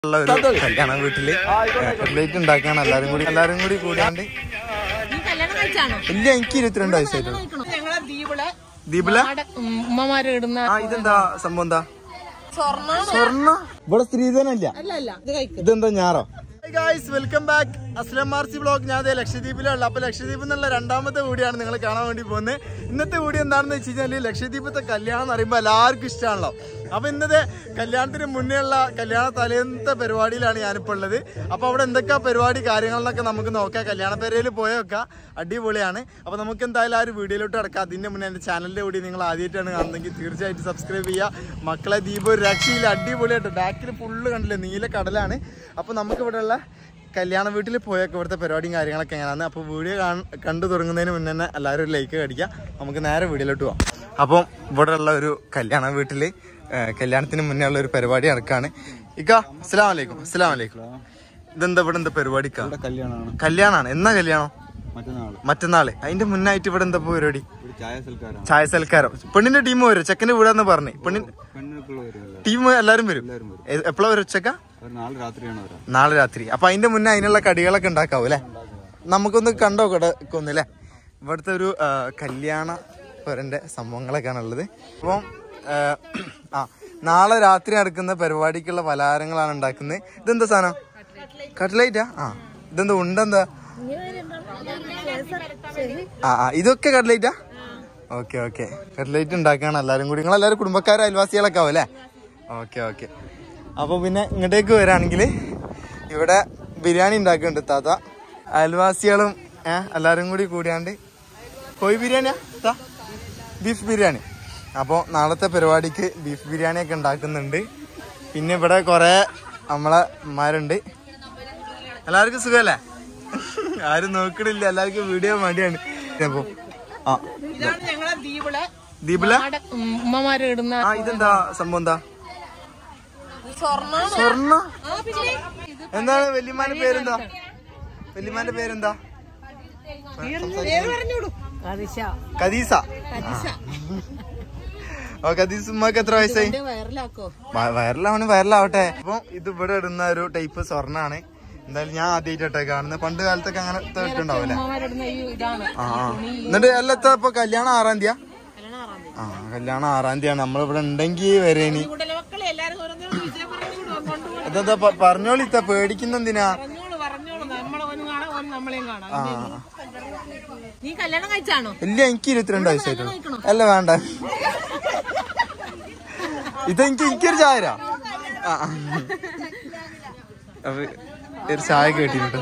ഉള്ള ഒരു കല്യാണ വീട്ടില് കട്ട്ലേറ്റ് ഉണ്ടാക്കാണ് എല്ലാരും കൂടി എല്ലാരും കൂടി കൂടാണ്ട് നീ കല്യാണം കഴിച്ചാണോ ഇല്ല എനിക്ക് ഇരുപത്തിരണ്ട് വയസ്സായിട്ടുള്ളൂ ഞങ്ങളെ ദ്വീപിലെ ദീപില നാടൻ ഉമ്മമാര് ഇടുന്ന ആ ഇതെന്താ സംഭവം എന്താ സ്വർണ്ണ സ്വർണ്ണ ഇവിടെ സ്ത്രീധനല്ല അല്ല അല്ല ഇത് കഴിക്കും ഇതെന്താ ഞാറോ വെൽക്കം ബാക്ക് അസ്ലം മാർസി ബ്ലോഗ് ഞാൻ ദേ ലക്ഷദ്വീപിലുള്ള അപ്പൊ ലക്ഷദ്വീപ് എന്നുള്ള രണ്ടാമത്തെ വീഡിയോയാണ് നിങ്ങൾ കാണാൻ വേണ്ടി പോകുന്നത് ഇന്നത്തെ വീഡിയോ എന്താണെന്ന് വെച്ച് കഴിഞ്ഞാൽ ലക്ഷദ്വീപത്തെ കല്യാണം എന്ന് പറയുമ്പോൾ എല്ലാവർക്കും ഇഷ്ടമാണല്ലോ അപ്പൊ ഇന്നത്തെ കല്യാണത്തിന് മുന്നേ ഉള്ള കല്യാണ തലേന്നത്തെ പരിപാടിയിലാണ് ഞാനിപ്പോൾ ഉള്ളത് അപ്പൊ അവിടെ എന്തൊക്കെ പരിപാടി കാര്യങ്ങളെന്നൊക്കെ നമുക്ക് നോക്കാം കല്യാണ പേരയിൽ പോയൊക്കെ അടിപൊളിയാണ് അപ്പൊ നമുക്ക് എന്തായാലും ആ ഒരു വീഡിയോയിലോട്ട് കിടക്കാം അതിന്റെ മുന്നേ എന്റെ ചാനലിന്റെ കൂടി നിങ്ങൾ ആദ്യമായിട്ടാണ് കാണുന്നതെങ്കിൽ തീർച്ചയായിട്ടും സബ്സ്ക്രൈബ് ചെയ്യുക മക്കളെ ദീപ് ഒരു രക്ഷയില്ല അടിപൊളിയായിട്ട് ബാക്കിൽ ഫുള്ള് കണ്ടില്ലേ നീല കടലാണ് അപ്പൊ നമുക്ക് ഇവിടെയുള്ള കല്യാണ വീട്ടിൽ പോയൊക്കെ ഇവിടുത്തെ പരിപാടിയും കാര്യങ്ങളൊക്കെ എങ്ങനെയാണ് അപ്പോൾ വീഡിയോ കണ്ടു തുടങ്ങുന്നതിന് മുന്നേ തന്നെ എല്ലാവരും ഒരു ലൈക്ക് അടിക്കുക നമുക്ക് നേരെ വീഡിയോയിലോട്ട് പോവാം അപ്പം ഇവിടെ ഉള്ള ഒരു കല്യാണ വീട്ടിൽ കല്യാണത്തിന് മുന്നേ ഉള്ള ഒരു പരിപാടി നടക്കാണ് ഇക്ക അസ്സലാം വലൈക്കും അസ്സലാം വലൈക്കും ഇതെന്താ ഇവിടെ എന്താ പരിപാടിക്കാ ഇവിടെ കല്യാണമാണ് കല്യാണാണ് എന്നാ കല്യാണം മറ്റന്നാള് മറ്റന്നാള് അതിന്റെ മുന്നായിട്ട് ഇവിടെ എന്താ പരിപാടി ഒരു ചായ സൽക്കാരാണ് ചായ സൽക്കാരം പെണ്ണിന്റെ ടീം വരും ചെക്കന്റെ വീടാന്ന് പറഞ്ഞു പെണ്ണിൻ പെണ്ണുക്കുള്ള വരുമല്ല ടീം എല്ലാരും വരും എപ്പോഴാ വരും ഉച്ചക്ക അവർ നാളെ രാത്രിയാണ് വരാം നാളെ രാത്രി അപ്പൊ അതിന്റെ മുന്നേ അതിനുള്ള കടികളൊക്കെ ഉണ്ടാക്കാവൂ അല്ലെ നമുക്കൊന്ന് കണ്ടോ കിടക്കൊന്നല്ലേ ഇവിടുത്തെ ഒരു ആ, കല്യാണ പേരന്റെ സംഭവങ്ങളൊക്കെയാണ് ഉള്ളത് അപ്പം ആ, ആ നാളെ രാത്രി നടക്കുന്ന പരിപാടിക്കുള്ള പലഹാരങ്ങളാണ് ഉണ്ടാക്കുന്നത് ഇതെന്താ സാധനം കട്ട്ലൈറ്റാ ആ ഇതെന്താ ഉണ്ടെന്താ ആ ആ ഇതൊക്കെ കട്ട്ലൈറ്റാ ഓക്കെ ഓക്കെ കട്ട്ലൈറ്റ് ഉണ്ടാക്കുകയാണ് എല്ലാവരും കൂടി നിങ്ങൾ എല്ലാവരും കുടുംബക്കാരും അയൽവാസികളൊക്കെ ആവും അല്ലേ ഓക്കെ ഓക്കെ അപ്പോൾ പിന്നെ ഇങ്ങോട്ടേക്ക് വരാണെങ്കിൽ ഇവിടെ ബിരിയാണി ഉണ്ടാക്കുന്നുണ്ട് താത്ത അയൽവാസികളും ഏഹ് എല്ലാവരും കൂടി കൂടിയാണ്ട് കോഴി ബിരിയാണിയാ താ ബീഫ് ബിരിയാണി അപ്പോൾ നാളത്തെ പരിപാടിക്ക് ബീഫ് ബിരിയാണി ഒക്കെ ഉണ്ടാക്കുന്നുണ്ട് പിന്നെ ഇവിടെ കുറേ നമ്മളെ അമ്മമാരുണ്ട് എല്ലാവർക്കും സുഖമല്ലേ ആരും നോക്കണില്ല എല്ലാവർക്കും വീഡിയോ മടിയാണ് അപ്പോൾ ആ ഇതാണ് ഞങ്ങളെ ദ്വീപിലെ ദീപില നാടൻ ഉമ്മമാര് ഇടുന്ന ആ ഇതെന്താ സംഭവം എന്താ സ്വർണ്ണ സ്വർണ്ണ എന്താണ് വല്യമാന്റെ പേരെന്താ വല്യമാന്റെ പേരെന്താ പേര് പറഞ്ഞോളൂ കദീസ ഓ കദീസ് ഉമ്മക്ക് എത്ര വയസ്സായി എന്റെ വയറിലാക്കോ വ- വൈറലാവണേ വൈറലാവട്ടെ അപ്പൊ ഇത് ഇവിടെ ഇടുന്ന ഒരു ടൈപ്പ് സ്വർണ്ണാണ് എന്തായാലും ഞാൻ ആദ്യമായിട്ടെ കാണുന്നത് പണ്ട് കാലത്തൊക്കെ അങ്ങനെ ഇട്ടുണ്ടാവും അല്ലേ ഉമ്മമാരിടുന്ന ഈ ഇതാണ് ആ ആ. എന്നിട്ട് അല്ലത്ത ഇപ്പൊ കല്യാണം ആറാം തീയതിയാ കല്യാണം ആറാം തീയതി ആ കല്യാണം ആറാം തീയതിയാണ് നമ്മളിവിടെ ഉണ്ടെങ്കിൽ വരേനി കൂട്ടലെ മക്കളെ എല്ലാരും ഓരോന്നോട് വിജയം പറഞ്ഞുകൂടും കൊണ്ടുപോകും അതെന്താ പ- പറഞ്ഞോളിത്ത പേടിക്കുന്ന എന്തിനാ പറഞ്ഞോളൂ പറഞ്ഞോളൂ നമ്മളെ ഒന്ന് കാണാം ഓൻ നമ്മളെയും കാണാം നീ കല്യാണം കഴിച്ചാണോ ഇല്ല എനിക്ക് ഇരുപത്തിരണ്ട് വയസ്സായിട്ടുള്ളൂ അല്ല വേണ്ട ഇതെനിക്ക് എനിക്കൊരു ചായ ആ ആ. അപ്പൊ ഒരു ചായ കേട്ടിട്ടുണ്ട്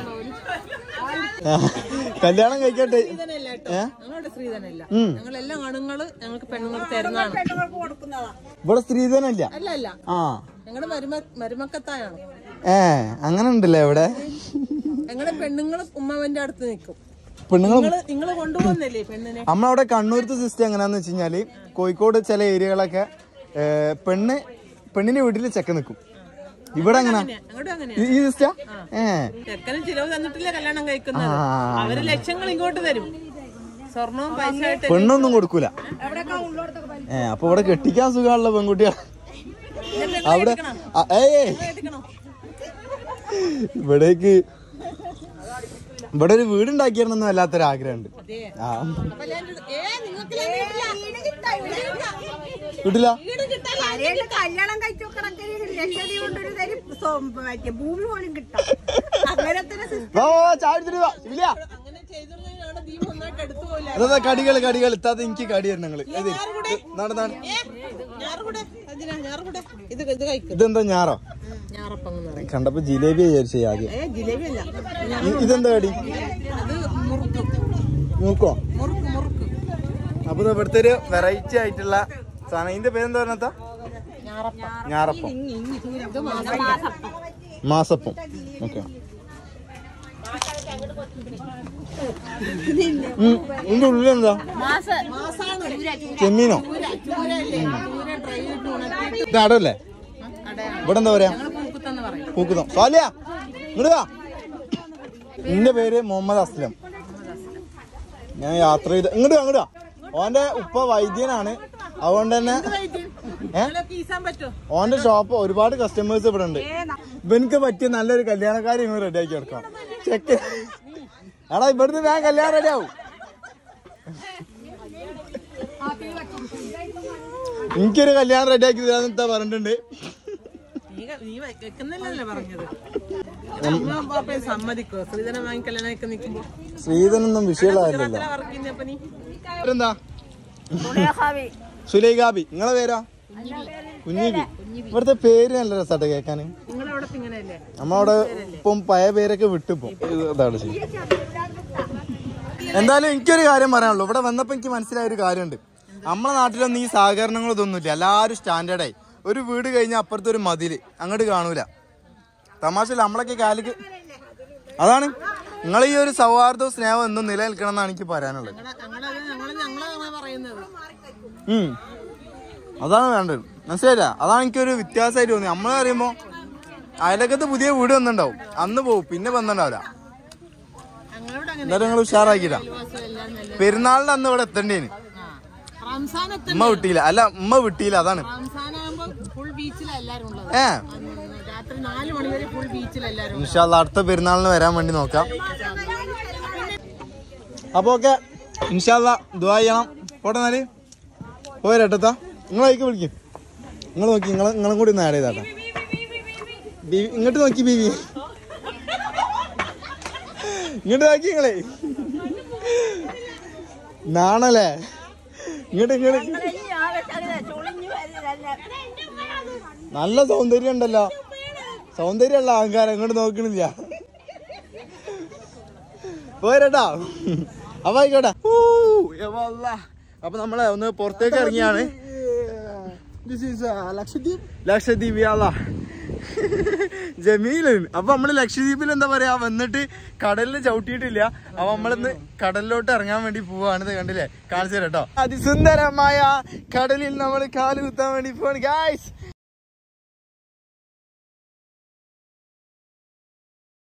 കല്യാണം കഴിക്കട്ടെ സ്ത്രീധനല്ല കേട്ടോ ഏ? ഞങ്ങളുടെ സ്ത്രീധനല്ല ഉം. ഞങ്ങളെല്ലാം ആണുങ്ങള് ഞങ്ങൾക്ക് പെണ്ണുങ്ങൾക്ക് തരുന്നതാണ് ഇവിടെ സ്ത്രീധനല്ല അല്ല അല്ല ആ ഞങ്ങളുടെ മരുമ മരുമക്കത്തായാണ് ഏ അങ്ങനെ ഉണ്ടല്ലേ ഇവിടെ ഞങ്ങളുടെ പെണ്ണുങ്ങള് ഉമ്മവന്റെ അടുത്ത് നിൽക്കും പെണ്ണുങ്ങൾ നിങ്ങള് നിങ്ങള് കൊണ്ടുപോകുന്നില്ലേ പെണ്ണിനെ നമ്മളവിടെ കണ്ണൂരത്തെ സിസ്റ്റം എങ്ങനെയാന്ന് വെച്ച് കഴിഞ്ഞാല് കോഴിക്കോട് ചില ഏരിയകളൊക്കെ ഏ, പെണ്ണ് പെണ്ണിന്റെ വീട്ടിൽ ചെക്ക നിൽക്കും ഇവിടെ എങ്ങനെ അങ്ങോട്ടും അങ്ങനെ ഈ സിസ്റ്റ ഏ ചെക്കനും ചിലവ് തന്നിട്ടില്ല കല്യാണം കഴിക്കുന്നത് ആ. അവര് ലക്ഷങ്ങൾ ഇങ്ങോട്ട് തരും സ്വർണവും പൈസ ആയിട്ട് പെണ്ണൊന്നും കൊടുക്കൂല ഏ അപ്പൊ ഇവിടെ കെട്ടിക്കാൻ സുഖമുള്ള പെൺകുട്ടികൾ അവിടെ ആ, ഏയ് ഏയ്. ഇവിടേക്ക് ഇവിടെ ഒരു വീടുണ്ടാക്കിയാണെന്ന് വല്ലാത്തൊരു ആഗ്രഹമുണ്ട് ആ അപ്പൊ ഞാൻ ഒരു- ഏ, നിങ്ങൾക്ക് വീട്ടില്ല ആരെയും കല്യാണം കഴിച്ചു കണക്കിന് ലക്ഷതി കൊണ്ടൊരു തരി സ്വ- മറ്റേ ഭൂമി പോലും കിട്ടാം അങ്ങനത്തെ ഒരു system. വാ, വാ, വാ, ചായ എടുത്തിട്ട് വാ ഇല്ല അങ്ങനെ ചെയ്തിരുന്നെങ്കിൽ ദീപം ഒന്നായിട്ട് എടുത്തു പോലെ അതാ കടികള് കടികൾ ഇത്താത്ത എനിക്ക് കടി തരണം നിങ്ങള് ഏത്? നാട് നാട് ഞാറുകൂടെ അതിനാ ഞാറുകൂടെ ഇത് ഇത് കഴിക്കും ഇതെന്താ ഞാറോ ഞാറപ്പം എന്ന് പറയും കണ്ടപ്പോ ജിലേബി വിചാരിച്ചേ ആദ്യം ഏ ജിലേബി അല്ല ഇ- ഇതെന്താ കടി അത് മുറുക്ക് നോക്കോ മുറുക്ക് മുറുക്ക് അപ്പൊ ഇത് ഇവിടുത്തെ ഒരു വെറൈറ്റി ആയിട്ടുള്ള സാധനം ഇതിന്റെ പേരെന്താ പറഞ്ഞ ഞാറപ്പം ഞാറപ്പം ഇത് മാസം മാസപ്പം ഓക്കെ ഇതിന്റെ ഉള്ളിലെന്താ മാസാണ് ചെമ്മീനോ ചൂര ചൂരല്ലേ ചൂര ഡ്രൈ ഇട്ട് ഉണക്കിയിട്ട് ഇത് അടല്ലേ അടയാണ് ഇവിടെ എന്താ പറയാ ഞങ്ങള് പൂക്കുത്തെന്ന് പറയും പൂക്കുതം സ്വാലിയ ഇങ്ങോട്ട് വാ എന്റെ പേര് മുഹമ്മദ് അസ്ലം ഞാൻ യാത്ര ചെയ്ത് ഇങ്ങോട്ട് വാ, ഇങ്ങോട്ട് വാ. ഓന്റെ ഉപ്പ വൈദ്യനാണ് അതുകൊണ്ട് തന്നെ ഏ ഇതിലൊക്കെ ഈസാൻ പറ്റുമോ ഓന്റെ ഷോപ്പ് ഒരുപാട് കസ്റ്റമേഴ്സ് ഇവിടെ ഉണ്ട് ഇവനക്ക് പറ്റിയ നല്ലൊരു കല്യാണക്കാരി ഇവൻ റെഡി ആക്കി കൊടുക്കാം ചെക്ക് എടാ ഇവിടുന്ന് ഞാൻ കല്യാണം റെഡി ആവും എനിക്കൊരു കല്യാണം റെഡി ആക്കി തരാന്ന് പറഞ്ഞിട്ടുണ്ട് നീ ക- നീ വെ- വെക്കുന്നില്ലല്ലേ പറഞ്ഞത് അമ്മ പാപ്പയെ സമ്മതിക്കോ സ്ത്രീധനം വാങ്ങി കല്യാണമൊക്കെ നിൽക്കുമ്പോ ശ്രീധനൊന്നും വിഷയമുള്ളതല്ലല്ലോ വർക്ക് ചെയ്യുന്നപ്പോ നീ എന്താ സുലൈഖാബി നിങ്ങളെ പേരാ കുഞ്ഞിബി ഇവിടുത്തെ പേര് നല്ല രസാട്ടെ കേക്കാന് നിങ്ങളവിടെ ഇങ്ങനെയല്ലേ നമ്മളവിടെ ഇപ്പം പഴയ പേരൊക്കെ വിട്ടിപ്പോ ഇതാണ് ശരി എന്തായാലും എനിക്കൊരു കാര്യം പറയാനുള്ളൂ ഇവിടെ വന്നപ്പോ എനിക്ക് മനസ്സിലായ ഒരു കാര്യമുണ്ട് നമ്മളെ നാട്ടിലൊന്നും ഈ സഹകരണങ്ങൾ ഇതൊന്നുമില്ല എല്ലാവരും സ്റ്റാൻഡേർഡായി ഒരു വീട് കഴിഞ്ഞാൽ അപ്പുറത്ത് ഒരു മതില് അങ്ങോട്ട് കാണൂല തമാശ നമ്മളൊക്കെ കാലിക്ക് അതാണ് നിങ്ങൾ ഈ ഒരു സൗഹാർദ്ദവും സ്നേഹവും എന്നും നിലനിൽക്കണം എന്നാണ് എനിക്ക് പറയാനുള്ളത് ഞങ്ങളെ ഞങ്ങളത് ഞങ്ങള് ഞങ്ങളാണ് പറയുന്നത് ഉം. അതാണ് വേണ്ടത് മനസ്സിലായില്ല അതാണ് എനിക്കൊരു വ്യത്യാസമായിട്ട് തോന്നി നമ്മളെ അറിയുമ്പോ അയലക്കത്ത് പുതിയ വീട് വന്നിണ്ടാവും അന്ന് പോവും പിന്നെ വന്നിണ്ടാവില്ല ഞങ്ങളോട് അങ്ങനെ എന്തായാലും നിങ്ങൾ ഉഷാറാക്കില്ല അയൽവാസികൾ എല്ലാം നല്ല പെരുന്നാളിന് അന്ന് ഇവിടെ എത്തേണ്ടേന് ആ. റംസാൻ എത്തും ഉമ്മ വിട്ടിയില്ല അല്ല ഉമ്മ വിട്ടിയില്ല അതാണ് റംസാൻ ആകുമ്പോ ഫുൾ ബീച്ചിലാണ് എല്ലാരും ഉള്ളത് ഏ അന്ന് രാത്രി നാല് മണി വരെ ഫുൾ ബീച്ചിൽ എല്ലാരും ഉണ്ട്. ഇൻഷാല്ല അടുത്ത പെരുന്നാളിന് വരാൻ വേണ്ടി നോക്കാം അപ്പൊ ഓക്കെ ഇൻഷാല്ല ദുആ ചെയ്യണം പോട്ടെ എന്നാല് പോരട്ടാ നിങ്ങൾ അതിക്ക് വിളിക്കും നിങ്ങൾ നോക്കി നിങ്ങൾ നിങ്ങളും കൂടി ഒന്ന് ആഡ് ചെയ്താട്ടാ ബീവി ഇങ്ങോട്ട് നോക്കി ബീവി ഇങ്ങോട്ട് നോക്കി നിങ്ങളെ നാണല്ലേ ഇങ്ങോട്ട് ഇങ്ങോട്ട് നല്ല സൗന്ദര്യം ഉണ്ടല്ലോ സൗന്ദര്യമുള്ള അഹങ്കാരം ഇങ്ങോട്ട് നോക്കണില്ല പോരട്ടാ അപ്പൊ ആയിക്കോട്ടെ ഊ, യവ്വ അല്ലാ. അപ്പൊ നമ്മളെ ഒന്ന് പുറത്തേക്ക് ഇറങ്ങിയാണ് ലക്ഷദ്വീപ് ലക്ഷദ്വീപ് യാള ജമീല് അപ്പൊ നമ്മള് ലക്ഷദ്വീപിൽ എന്താ പറയാ വന്നിട്ട് കടലിൽ ചവിട്ടിയിട്ടില്ല അപ്പൊ നമ്മളിന്ന് കടലിലോട്ട് ഇറങ്ങാൻ വേണ്ടി പോവാണ് കണ്ടില്ലേ കാണിച്ചു തരാം കേട്ടോ അതിസുന്ദരമായ കടലിൽ നമ്മൾ കാല് കുത്താൻ വേണ്ടി പോവാണ് ഗായ്സ്